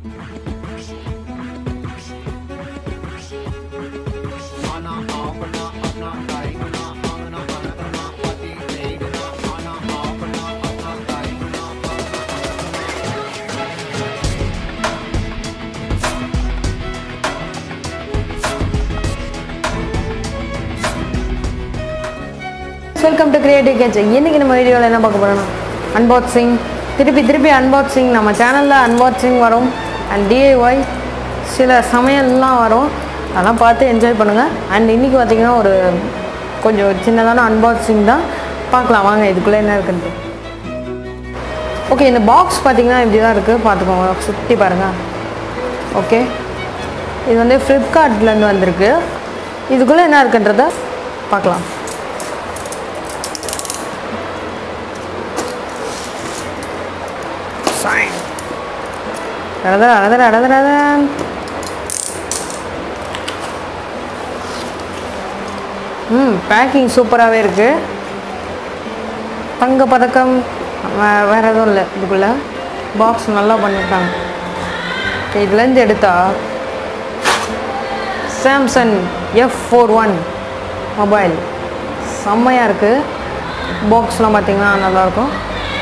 Welcome to creative catch இன்னைக்கு நம்ம வீடியோவில் என்ன பார்க்க போறோம்னா அன்பாக்சிங் திருப்பி திருப்பி அன்பாக்சிங் நம்ம சேனலில் அன்பாக்சிங் வரும் அண்ட் டிஐஒய் சில சமையல்லாம் வரும் அதெல்லாம் பார்த்து என்ஜாய் பண்ணுங்கள் அண்ட் இன்னைக்கு பார்த்தீங்கன்னா ஒரு கொஞ்சம் சின்னதான அன்பாக்சிங் தான் பார்க்கலாம் வாங்க இதுக்குள்ளே என்ன இருக்குன்ட்டு ஓகே இந்த பாக்ஸ் பார்த்தீங்கன்னா இப்படி தான் இருக்குது பார்த்துக்கோங்க சுற்றி பாருங்கள் ஓகே இது வந்து ஃப்ளிப்கார்ட்லேருந்து வந்திருக்கு இதுக்குள்ளே என்ன இருக்குன்றத பார்க்கலாம் Sign. அடதா அடதா அடதா ம் பேக்கிங் சூப்பராகவே இருக்குது தங்க பதக்கம் வே- வேற எதுவும் இல்லை இதுக்குள்ளே பாக்ஸ் நல்லா பண்ணியிருக்காங்க Okay, இதுலேருந்து எடுத்தா Samsung F four one mobile செம்மையாக இருக்குது பாக்ஸ்லாம் பார்த்தீங்கன்னா நல்லாயிருக்கும்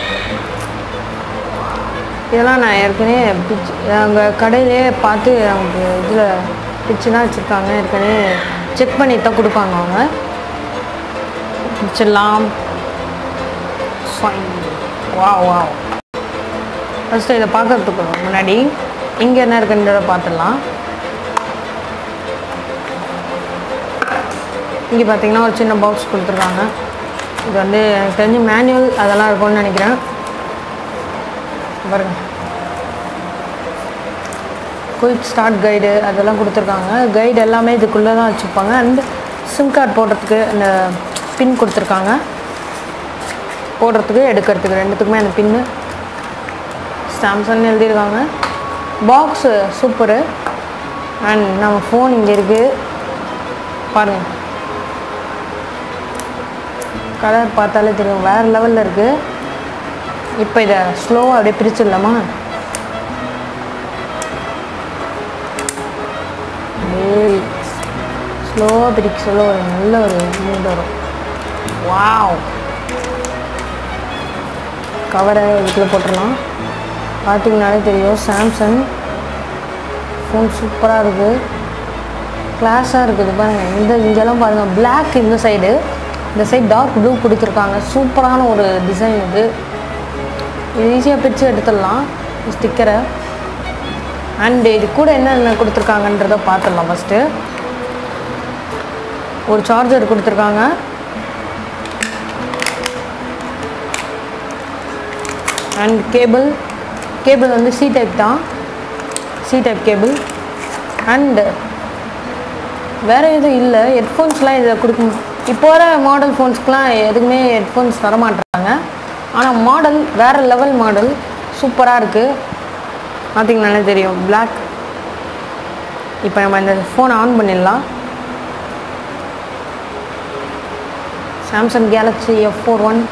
இதெல்லாம் நான் ஏற்கனவே பிச் அங்கே கடையிலே பார்த்து அவங்க இதில் பிச்சுலாம் வச்சுருக்காங்க ஏற்கனவே செக் பண்ணி தான் கொடுப்பாங்க அவங்க பிச்சிடலாம் வா வா ஃபஸ்ட்டு இதை பார்க்கறதுக்கு முன்னாடி இங்கே என்ன இருக்குன்றத பார்த்துடலாம் இங்கே பார்த்தீங்கன்னா ஒரு சின்ன பாக்ஸ் கொடுத்துருக்காங்க இது வந்து எனக்கு தெரிஞ்சு மேனுவல் அதெல்லாம் இருக்கும்னு நினைக்கிறேன் பாருங்க குயிக் ஸ்டார்ட் கைடு அதெல்லாம் கொடுத்துருக்காங்க கைடு எல்லாமே இதுக்குள்ளே தான் வச்சுருப்பாங்க அண்ட் சிம் கார்டு போடுறதுக்கு அந்த பின் கொடுத்துருக்காங்க போடுறதுக்கு எடுக்கிறதுக்கு ரெண்டுத்துக்குமே அந்த பின்னு சாம்சங் எழுதியிருக்காங்க பாக்ஸு சூப்பரு அண்ட் நம்ம ஃபோன் இங்கே இருக்குது பாருங்கள் கலர் பார்த்தாலே தெரியும் வேறு லெவலில் இருக்குது இப்போ இதை ஸ்லோவாக அப்படியே பிரிச்சிடலாமா ஸ்லோவாக பிரிக்க சொல்ல ஒரு நல்ல ஒரு மூட் வரும் வாவ் கவரை இதுக்குள்ளே போட்டுடலாம் பார்த்தீங்கனாலே தெரியும் சாம்சங் ஃபோன் சூப்பராக இருக்குது கிளாஸாக இருக்குது பாருங்கள் இந்த இங்கெல்லாம் பாருங்கள் Black இந்த சைடு இந்த சைடு டார்க் ப்ளூ கொடுத்துருக்காங்க சூப்பரான ஒரு டிசைன் இது இது ஈஸியாக பிரித்து எடுத்துடலாம் ஸ்டிக்கரை அண்ட் இது கூட என்னென்ன கொடுத்துருக்காங்கன்றத பார்த்துடலாம் ஃபஸ்ட்டு ஒரு சார்ஜர் கொடுத்துருக்காங்க அண்ட் கேபிள் கேபிள் வந்து சி டைப் தான் சி டைப் கேபிள் அண்டு வேறு எதுவும் இல்லை ஹெட்ஃபோன்ஸ்லாம் இதில் கொடுக்க இப்போ வர மாடல் ஃபோன்ஸ்க்குலாம் எதுக்குமே ஹெட்ஃபோன்ஸ் தர மாட்டாங்க ஆனால் மாடல் வேறு லெவல் மாடல் சூப்பராக இருக்குது பார்த்தீங்கனாலே தெரியும் Black இப்போ நம்ம இந்த ஃபோன் ஆன் பண்ணிடலாம் Samsung Galaxy F four one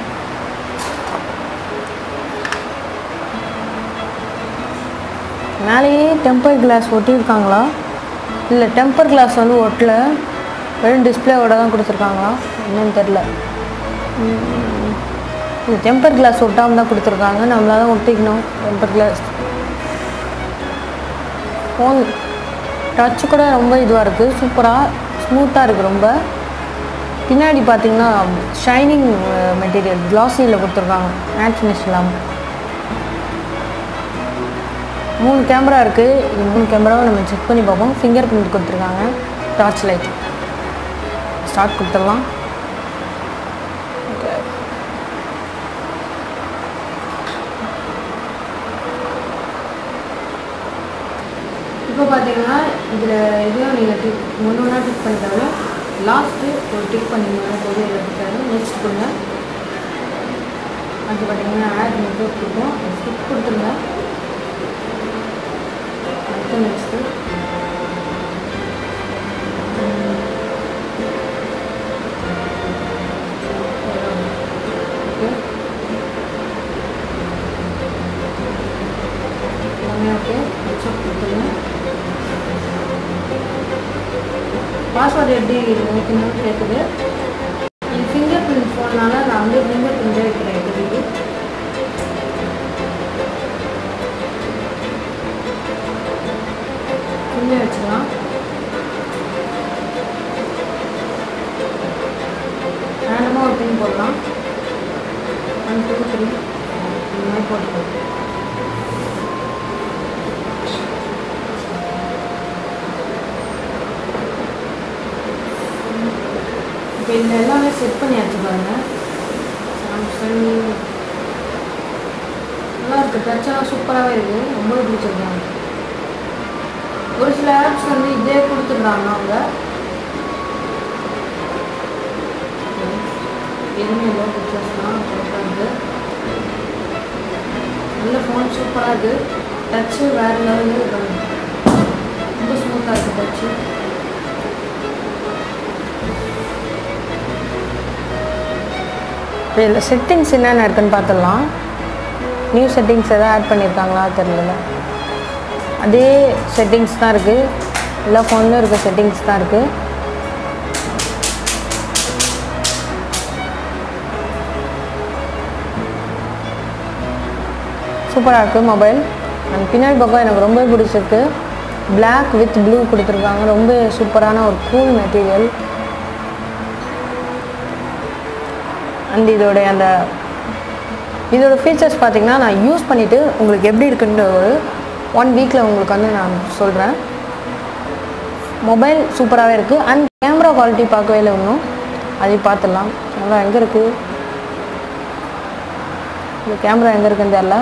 மேலேயே டெம்பர் கிளாஸ் ஒட்டியிருக்காங்களா இல்லை டெம்பர் கிளாஸ் வந்து ஒட்டல வெறும் டிஸ்பிளேவோட தான் கொடுத்துருக்காங்களா என்னன்னு தெரில உம், இந்த டெம்பர் கிளாஸ் ஒட்டாமல் தான் கொடுத்துருக்காங்க நம்மளால தான் ஒட்டிக்கணும் டெம்பர் கிளாஸ் ஃபோன் டச்சு கூட ரொம்ப இதுவாக இருக்குது சூப்பராக ஸ்மூத்தாக இருக்குது ரொம்ப பின்னாடி பார்த்தீங்கன்னா ஷைனிங் மெட்டீரியல் கிளாஸியில் கொடுத்துருக்காங்க மேட் ஃபினிஷ் இல்லாமல் மூணு கேமரா இருக்குது இது மூணு கேமராவை நம்ம செக் பண்ணி பார்ப்போம் ஃபிங்கர் பிரிண்ட் கொடுத்துருக்காங்க டார்ச் லைட் ஸ்டார்ட் கொடுத்துடலாம் Okay. இப்போ பார்த்தீங்கன்னா இதில் எதுவும் நீங்கள் டிக் ஒன்று ஒன்றா டிக் பண்ணிட்டாங்க லாஸ்ட்டு ஒரு டிக் பண்ணிங்கன்னா போது இதில் கொடுத்தாரு நெக்ஸ்ட் கொடுங்க அது பார்த்தீங்கன்னா ஆட் நெட்ஒர்க் கொடுக்கும் ஸ்டிக் கொடுத்துருங்க அடுத்து நெக்ஸ்ட்டு ஓகே எல்லாமே ஓகே அக்செப்ட் கொடுத்துருங்க பாஸ்வேர்டு எப்படி வைக்கணும்னு கேட்குது என் ஃபிங்கர் பிரிண்ட் ஃபோன்னால நான் வந்து ஃபிங்கர் பிரிண்டே வைக்கிறேன் இப்போதைக்கு ஃபிங்கர் வச்சுக்கலாம் ரேண்டமாக ஒரு பின் போடலாம் ஒன் டூ த்ரீ இந்த மாதிரி போட்டுக்கலாம் இப்போ இதில் எல்லாமே செட் பண்ணியாச்சு பாருங்க சாம்சங் நல்லா இருக்குது டச்செல்லாம் சூப்பராகவே இருக்குது ரொம்ப பிடிச்சிருக்காங்க ஒரு சில ஆப்ஸ் வந்து இதே கொடுத்துருந்தாங்க அவங்க எதுவுமே இல்லை பிக்சர்ஸ்லாம் கரெக்டாக இருக்குது நல்ல ஃபோன் சூப்பராக இருக்குது டச்சு வேறு லெவலில் இருக்குது ரொம்ப ஸ்மூத்தாக இருக்குது டச்சு இப்போ இதில் செட்டிங்ஸ் என்னென்ன இருக்குன்னு பார்த்துடலாம் நியூ செட்டிங்ஸ் எதாவது ஆட் பண்ணியிருக்காங்களா தெரியல அதே செட்டிங்ஸ் தான் இருக்குது எல்லா ஃபோன்லையும் இருக்க செட்டிங்ஸ் தான் இருக்குது சூப்பராக இருக்குது மொபைல் அண்ட் பின்னாடி பக்கம் எனக்கு ரொம்ப பிடிச்சிருக்கு Black வித் ப்ளூ கொடுத்துருக்காங்க ரொம்ப சூப்பரான ஒரு கூல் மெட்டீரியல் அண்ட் இதோடைய அந்த இதோட ஃபீச்சர்ஸ் பார்த்தீங்கன்னா நான் யூஸ் பண்ணிவிட்டு உங்களுக்கு எப்படி இருக்குன்ற ஒரு ஒன் வீக்கில் உங்களுக்கு வந்து நான் சொல்கிறேன் மொபைல் சூப்பராகவே இருக்குது அண்ட் கேமரா குவாலிட்டி பார்க்கவே இல்லை இன்னும் அதையும் பார்த்துடலாம் கேமரா எங்கே இருக்குது இந்த கேமரா எங்கே இருக்குன்னு தெரில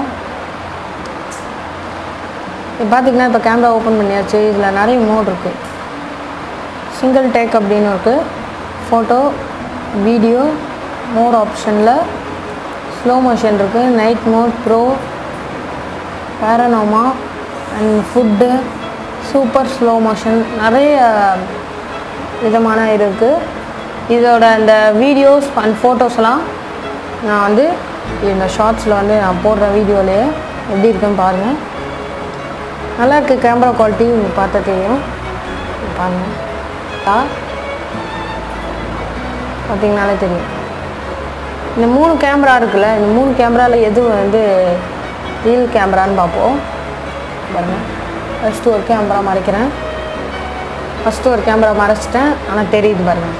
இப்போ பார்த்தீங்கன்னா இப்போ கேமரா ஓப்பன் பண்ணியாச்சு இதில் நிறைய மோட் இருக்குது சிங்கிள் டேக் அப்படின்னு இருக்குது ஃபோட்டோ வீடியோ மோட் ஆப்ஷனில் ஸ்லோ மோஷன் இருக்குது night mode pro panorama and food super slow motion நிறைய விதமான இருக்குது இதோட அந்த வீடியோஸ் அண்ட் ஃபோட்டோஸ்லாம் நான் வந்து இந்த ஷார்ட்ஸில் வந்து நான் போடுற வீடியோலேயே எப்படி இருக்குன்னு பாருங்கள் நல்லா இருக்குது கேமரா குவாலிட்டி உங்களுக்கு பார்த்தா தெரியும் பாருங்கள் பார்த்தீங்கனாலே தெரியும் இந்த மூணு கேமரா இருக்குல்ல இந்த மூணு கேமராவில் எது வந்து ரியல் கேமரான்னு பார்ப்போம் பாருங்கள் ஃபஸ்ட்டு ஒரு கேமரா மறைக்கிறேன் ஃபஸ்ட்டு ஒரு கேமரா மறைச்சிட்டேன் ஆனால் தெரியுது பாருங்கள்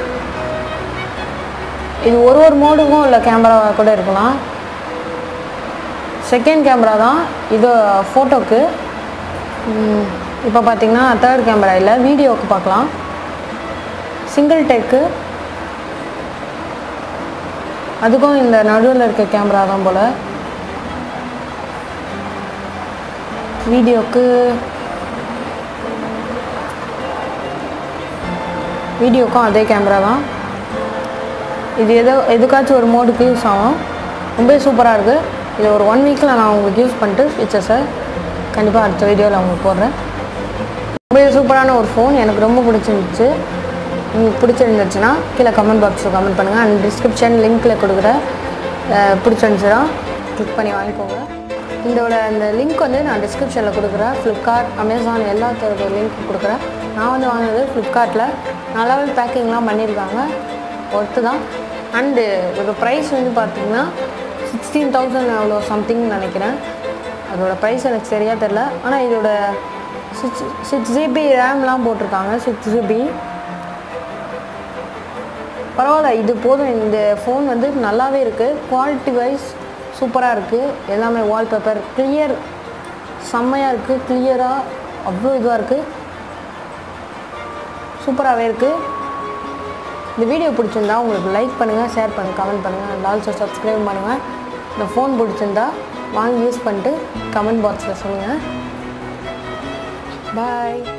இது ஒரு ஒரு மோடுக்கும் உள்ள கேமராவாக கூட இருக்கலாம் செகண்ட் கேமரா தான் இது ஃபோட்டோக்கு இப்போ பார்த்தீங்கன்னா தேர்ட் கேமரா இல்லை வீடியோவுக்கு பார்க்கலாம் சிங்கிள் டேக்கு அதுக்கும் இந்த நடுவில் இருக்க கேமரா தான் போல் வீடியோக்கு வீடியோக்கும் அதே கேமரா தான் இது எதோ எதுக்காச்சும் ஒரு மோடுக்கு யூஸ் ஆகும் ரொம்ப சூப்பராக இருக்குது இது ஒரு ஒன் வீக்கில் நான் உங்களுக்கு யூஸ் பண்ணிட்டு ஃபீச்சர்ஸை கண்டிப்பாக அடுத்த வீடியோவில் உங்களுக்கு போடுறேன் ரொம்ப சூப்பரான ஒரு ஃபோன் எனக்கு ரொம்ப பிடிச்சிருந்துச்சு உங்களுக்கு பிடிச்சிருந்துச்சுன்னா கீழே கமெண்ட் பாக்ஸில் கமெண்ட் பண்ணுங்கள் அண்ட் டிஸ்கிரிப்ஷன் லிங்க்கில் கொடுக்குற அஹ், பிடிச்சிருந்துச்சுன்னா கிளிக் பண்ணி வாங்கிக்கோங்க இதோட அந்த லிங்க் வந்து நான் டிஸ்கிரிப்ஷனில் கொடுக்குறேன் ஃப்ளிப்கார்ட் அமேசான் எல்லாத்தோட லிங்க் கொடுக்குறேன் நான் வந்து வாங்கினது ஃப்ளிப்கார்ட்டில் நல்லாவே பேக்கிங்லாம் பண்ணியிருக்காங்க ஒர்த்து தான் அண்டு இதோட ப்ரைஸ் வந்து பார்த்தீங்கன்னா சிக்ஸ்டீன் தௌசண்ட் அவ்வளோ சம்திங் நினைக்கிறேன் அதோட ப்ரைஸ் எனக்கு சரியாக தெரில ஆனால் இதோட சிக்ஸ் சிக்ஸ் ஜிபி ரேம்லாம் போட்டிருக்காங்க சிக்ஸ் ஜிபி பரவாயில்ல இது போதும் இந்த ஃபோன் வந்து நல்லாவே இருக்குது குவாலிட்டி வைஸ் சூப்பராக இருக்குது எல்லாமே வால்பேப்பர் கிளியர் செம்மையாக இருக்குது கிளியராக அவ்வளோ இதுவாக இருக்குது சூப்பராகவே இருக்குது இந்த வீடியோ பிடிச்சிருந்தா உங்களுக்கு லைக் பண்ணுங்கள் ஷேர் பண்ணுங்கள் கமெண்ட் பண்ணுங்கள் அண்ட் ஆல்சோ சப்ஸ்கிரைப் பண்ணுங்கள் இந்த ஃபோன் பிடிச்சிருந்தா வாங்கி யூஸ் பண்ணிட்டு கமெண்ட் பாக்ஸில் சொல்லுங்கள் பாய்